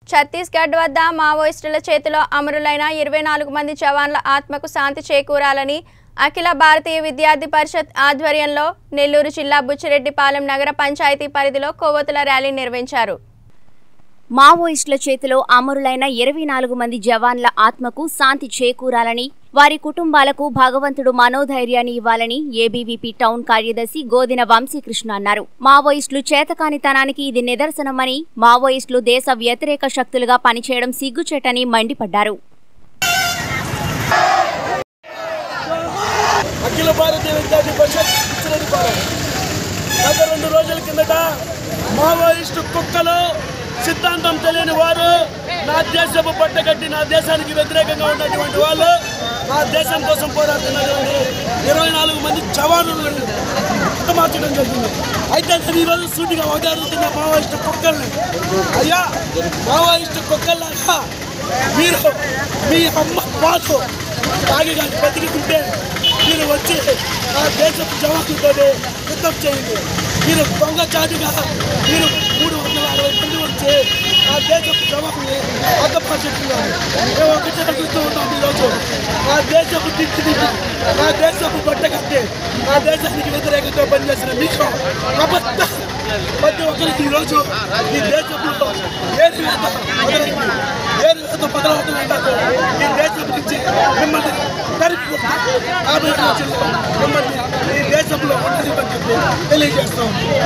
ఛత్తీస్గఢ్ వద్ద మావోయిస్టుల చేతిలో అమరులైన ఇరవై నాలుగు మంది జవాన్ల ఆత్మకు శాంతి చేకూరాలని అఖిల భారతీయ విద్యార్థి పరిషత్ ఆధ్వర్యంలో నెల్లూరు జిల్లా బుచ్చిరెడ్డిపాలెం నగర పంచాయతీ పరిధిలో కొవ్వొత్తుల ర్యాలీ నిర్వహించారు మావోయిస్టుల చేతిలో అమరులైన ఇరవై నాలుగు మంది జవాన్ల ఆత్మకు శాంతి చేకూరాలని వారి కుటుంబాలకు భగవంతుడు మనోధైర్యాన్ని ఇవ్వాలని ఏబీవీపీ టౌన్ కార్యదర్శి గోదిన వంశీకృష్ణ అన్నారు మావోయిస్టులు చేతకానితనానికి ఇది నిదర్శనమని మావోయిస్టులు దేశ వ్యతిరేక శక్తులుగా పనిచేయడం సిగ్గుచేటని మండిపడ్డారు అఖిల భారతీయ విద్యార్థి పరిషత్ ఇచ్చినదిపాలెం గత రెండు రోజుల కిందట మావోయిస్టు కుక్కలు సిద్ధాంతం తెలియని వారు నా దేశపు పట్టగట్టి నా దేశానికి వ్యతిరేకంగా ఉన్నటువంటి వాళ్ళు నా దేశం కోసం పోరాడుతున్నటువంటి ఇరవై నాలుగు మంది జవానులు హతమార్చడం జరిగింది అయితే నేను ఈరోజు సూటిగా ఓదారుతున్న మావోయిస్టు కుక్కల్ని అయ్యా మావోయిస్టు కుక్కల్లాగా మీరు మీ అమ్మ పాటు తాగి కానీ బతికితుంటే మీరు వచ్చి ఆ దేశపు జవాన్లతో యుద్ధం చేయండి మీరు దొంగచాటుగా మీరు మూడు వందల అరవై మంది వచ్చి ఆ దేశపు జవాన్ని అగ్గపరుచుతున్నారు మేము ఒకటే అడుగుతూ ఉన్నాం ఈరోజు ఆ దేశపు దిక్కు దిక్కు ఆ దేశపు బట్ట కట్టి ఆ దేశానికి వ్యతిరేకంగా పనిచేసిన మీకు అబద్ధ ప్రతి ఒక్కరికి ఈరోజు ఈ దేశంలో ఏది వేత మొదలైంది ఏది వేత మొదలవడం ఏంటంటే ఈ దేశం నుంచి మిమ్మల్ని తరిపి యాభై రోజుల్లో మిమ్మల్ని ఈ దేశంలో ఉండదు అని చెప్పి తెలియజేస్తాం